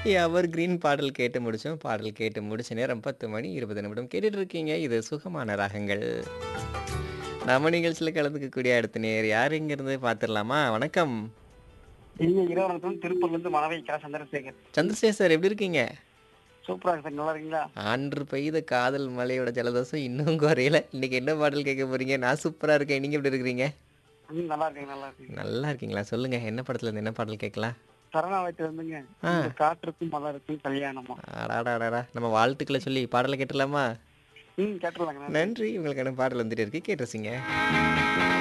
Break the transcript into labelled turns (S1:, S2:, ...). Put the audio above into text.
S1: எவர் green பாடல் கேட்டு முடிச்சோம். பாடல் கேட்டு முடிச்ச நேரம் 10 மணி 20 நிமிடம். கேட்டுட்டு இருக்கீங்க. இது சுகமான ராகங்கள். நம்ம நிகழ்ச்சியில கலந்துக்கக்கூடிய அடுத்த நேயர் யார் இங்கிருந்து பார்த்துடலாமா? வணக்கம்.
S2: இனிய இரவு வணக்கம் திருப்பூர்ல இருந்து மனவை கா சந்திரசேகர்
S1: சந்திரசேகர் சார் எப்படி இருக்கீங்க?
S2: சூப்பரா இருக்கு சார் நல்லா இருக்கீங்களா
S1: ஆன்று பெய்த காதல் மழையோட ஜலதோஷம் இன்னும் குறையல. இன்னைக்கு என்ன பாடல் கேட்க போறீங்க? நான் சூப்பரா இருக்கேன். நீங்க எப்படி இருக்கிறீங்க?
S2: ம் நல்லா இருக்கேன் நல்லா இருக்கேன்
S1: நல்லா இருக்கீங்களா? சொல்லுங்க. என்ன படத்துல இருந்து என்ன பாடல் கேட்கலாம்?
S2: சரணாலயத்துல இருந்துங்க
S1: ஆ.
S2: இந்த காற்றுக்கும் மலருக்கும் கல்யாணமா
S1: அடாடாடாடா. நம்ம வாழ்த்துக்களை சொல்லி பாடலை கேட்டுடலாமா?
S2: ம் கேட்டுலாங்க
S1: நன்றி. உங்களுக்கான பாடல் வந்துட்டு இருக்கு. கேட்டு ரசிங்க.